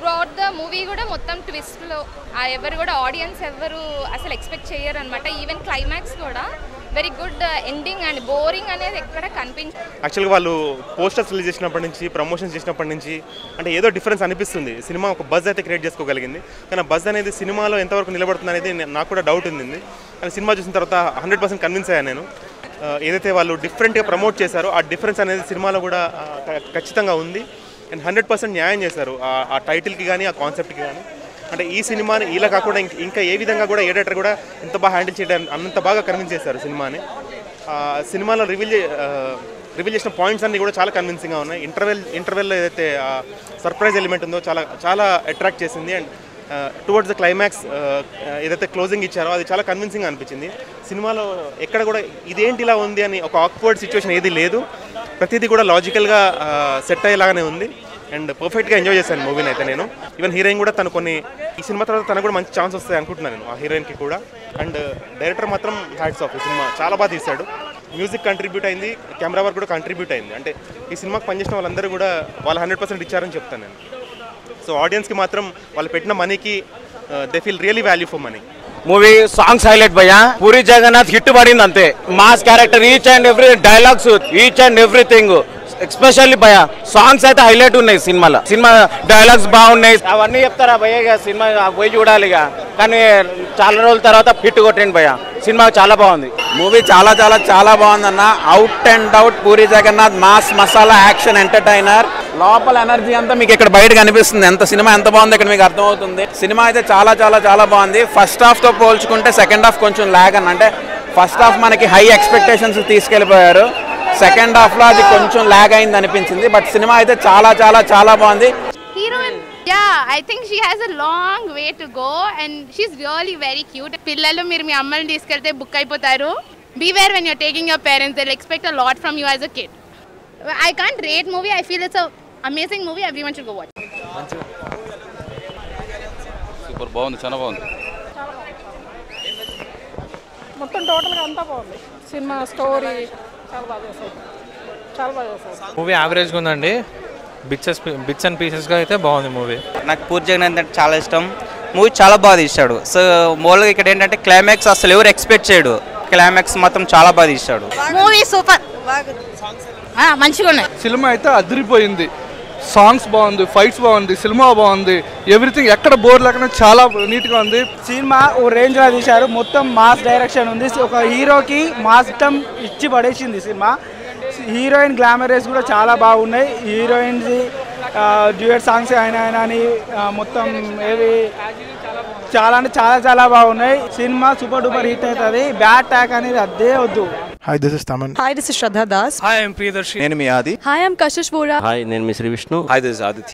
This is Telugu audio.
త్రూ అవుట్ ద మూవీ కూడా మొత్తం ట్విస్ట్లో ఎవరు కూడా ఆడియన్స్ ఎవరు అసలు ఎక్స్పెక్ట్ చేయరు అనమాట ఈవెన్ క్లైమాక్స్ కూడా very good ending and boring అనేది ఎక్కడ కనిపించ యాక్చువల్గా వాళ్ళు పోస్టర్స్ రిలీజ్ చేసినప్పటి నుంచి ప్రమోషన్స్ చేసినప్పటి నుంచి అంటే ఏదో డిఫరెన్స్ అనిపిస్తుంది సినిమా ఒక బజ్ అయితే క్రియేట్ చేసుకోగలిగింది కానీ బజ్ అనేది సినిమాలో ఎంతవరకు నిలబడుతుంది అనేది నే- నాకు కూడా డౌట్ ఉంది కానీ సినిమా చూసిన తర్వాత హండ్రెడ్ పర్సెంట్ కన్విన్స్ అయ్యాను నేను ఆ, ఏదైతే వాళ్ళు డిఫరెంట్గా ప్రమోట్ చేశారో ఆ డిఫరెన్స్ అనేది సినిమాలో కూడా ఆ, క- ఖచ్చితంగా ఉంది అండ్ హండ్రెడ్ పర్సెంట్ న్యాయం చేశారు ఆ- ఆ టైటిల్కి కానీ ఆ కాన్సెప్ట్కి కానీ అంటే ఈ సినిమాని ఇలా కాకుండా ఇంక- ఇంకా ఏ విధంగా కూడా ఏ డైరెక్టర్ కూడా ఎంత బాగా హ్యాండిల్ చేయడానికి అంత బాగా కన్విన్స్ చేశారు సినిమాని ఆ, సినిమాలో రివీల్ రివీల్ చేసిన పాయింట్స్ అన్ని కూడా చాలా కన్విన్సింగ్గా ఉన్నాయి ఇంటర్వెల్ ఇంటర్వెల్లో ఏదైతే సర్ప్రైజ్ ఎలిమెంట్ ఉందో చాలా చాలా అట్రాక్ట్ చేసింది అండ్ టువర్డ్స్ ద క్లైమాక్స్ ఏదైతే క్లోజింగ్ ఇచ్చారో అది చాలా కన్విన్సింగ్ అనిపించింది సినిమాలో ఎక్కడ కూడా ఇదేంటి ఇలా ఉంది అని ఒక ఆక్వర్డ్ సిచ్యువేషన్ ఏది లేదు ప్రతిదీ కూడా లాజికల్గా సెట్ అయ్యేలాగానే ఉంది అండ్ పర్ఫెక్ట్గా ఎంజాయ్ చేశాను మూవీని అయితే నేను ఈవెన్ హీరోయిన్ కూడా తను కొన్ని ఈ సినిమా తర్వాత తనకు కూడా మంచి ఛాన్స్ వస్తాయి అనుకుంటున్నాను నేను ఆ హీరోయిన్కి కూడా అండ్ డైరెక్టర్ మాత్రం హ్యాట్స్ ఆఫ్ ఈ సినిమా చాలా బాగా తీశాడు మ్యూజిక్ కంట్రిబ్యూట్ అయింది కెమెరా వర్క్ కూడా కంట్రిబ్యూట్ అయింది అంటే ఈ సినిమాకి పనిచేసిన వాళ్ళందరూ కూడా వాళ్ళు హండ్రెడ్ పర్సెంట్ ఇచ్చారని చెప్తాను నేను సో ఆడియన్స్కి మాత్రం వాళ్ళు పెట్టిన మనీకి they feel really value for money movie songs highlight భయ్యా పూరి జగన్నాథ్ హిట్ పడింది అంతే mass character each and every dialogues each and everything especially భయ సాంగ్స్ అయితే హైలైట్ ఉన్నాయి సినిమాలో సినిమా డైలాగ్స్ బాగున్నాయి అవన్నీ చెప్తారా భయ్య ఇక సినిమా పోయి చూడాలి ఇక కానీ చాలా రోజుల తర్వాత హిట్ కొట్టండి భయ్య సినిమా చాలా బాగుంది మూవీ చాలా చాలా చాలా బాగుందన్న out and out Puri Jagannadh mass masala action entertainer లోపల ఎనర్జీ అంతా మీకు ఇక్కడ బయట కనిపిస్తుంది ఎంత సినిమా ఎంత బాగుంది ఇక్కడ మీకు అర్థమవుతుంది సినిమా అయితే చాలా చాలా చాలా బాగుంది ఫస్ట్ హాఫ్ తో పోల్చుకుంటే సెకండ్ హాఫ్ కొంచెం లాగ్ అన్న అంటే ఫస్ట్ హాఫ్ మనకి హై ఎక్స్పెక్టేషన్స్ తీసుకెళ్ళిపోయారు సెకండ్ హాఫ్ లో అది కొంచెం లాగ్ అయింది అనిపించింది బట్ సినిమా అయితే చాలా చాలా చాలా బాగుంది heroine yeah I think she has a long way to go and she's really very cute పిల్లలు మీరు మీ అమ్మని తీసుకెళ్తే బుక్ అయిపోతారు beware when you're taking your parents they'll expect a lot from you as a kid I can't rate movie I feel it's amazing movie everyone should go watch super బాగుంది చాలా బాగుంది మొత్తం టోటల్గా అంతా బాగుంది సినిమా స్టోరీ చాలా బాగా చేశారు చాలా బాగా చేశారు మూవీ యావరేజ్గా ఉందండి బిట్సెస్ బిట్స్ అండ్ పీసెస్గా అయితే బాగుంది మూవీ నాకు పూరి జగన్నాథ్ అంటే చాలా ఇష్టం మూవీ చాలా బాగా తీశాడు సో మూలగా ఇక్కడ ఏంటంటే క్లైమాక్స్ అసలు ఎవరు ఎక్స్పెక్ట్ చేయడు క్లైమాక్స్ మాత్రం చాలా బాగా తీశాడు మూవీ సూపర్ మంచిగా ఉన్నాయి సినిమా అయితే అదిరిపోయింది సాంగ్స్ బాగుంది ఫైట్స్ బాగుంది సినిమా బాగుంది ఎవ్రీథింగ్ ఎక్కడ బోర్ లేకుండా చాలా నీట్గా ఉంది సినిమా ఓ రేంజ్ లో తీశారు మొత్తం మాస్ డైరెక్షన్ ఉంది ఒక హీరోకి మాస్ మొత్తం ఇచ్చి పడేసింది సినిమా హీరోయిన్ గ్లామరస్ కూడా చాలా బాగున్నాయి హీరోయిన్స్ డ్యూయట్ సాంగ్స్ అయినా అయినా అని ఆ, మొత్తం ఏవి చాలా అంటే చాలా చాలా బాగున్నాయి సినిమా సూపర్ డూపర్ హిట్ అవుతుంది బ్యాడ్ ట్యాక్ అనేది అదే వద్దు hi this is Thaman Hi, this is Shraddha Das. Hi I'm Priyadarshi నేను మీ Adi Hi, I'm Kashish Vora. Hi నేను మీ శ్రీ విష్ణు హాయ్ దిస్ ఆదిత్య